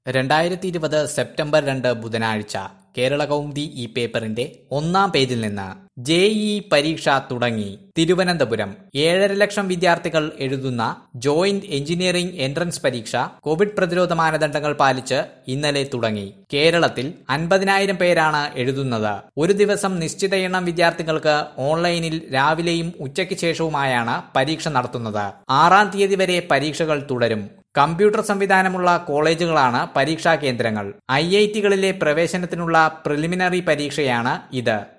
രണ്ടായിരത്തി ഇരുപത് സെപ്റ്റംബർ രണ്ട് ബുധനാഴ്ച കേരള കൗമുദി ഈ പേപ്പറിന്റെ ഒന്നാം പേജിൽ നിന്ന് ജെഇഇ പരീക്ഷ തുടങ്ങി തിരുവനന്തപുരം ഏഴര ലക്ഷം വിദ്യാർത്ഥികൾ എഴുതുന്ന ജോയിന്റ് എഞ്ചിനീയറിംഗ് എൻട്രൻസ് പരീക്ഷ കോവിഡ് പ്രതിരോധ മാനദണ്ഡങ്ങൾ പാലിച്ച് ഇന്നലെ തുടങ്ങി കേരളത്തിൽ അൻപതിനായിരം പേരാണ് എഴുതുന്നത് ഒരു ദിവസം നിശ്ചിത എണ്ണം വിദ്യാർത്ഥികൾക്ക് ഓൺലൈനിൽ രാവിലെയും ഉച്ചയ്ക്ക് ശേഷവുമായാണ് പരീക്ഷ നടത്തുന്നത് ആറാം തീയതി വരെ പരീക്ഷകൾ തുടരും കമ്പ്യൂട്ടർ സംവിധാനമുള്ള കോളേജുകളാണ് പരീക്ഷാ കേന്ദ്രങ്ങൾ ഐ ഐ ടികളിലെ പ്രവേശനത്തിനുള്ള പ്രിലിമിനറി പരീക്ഷയാണ് ഇത്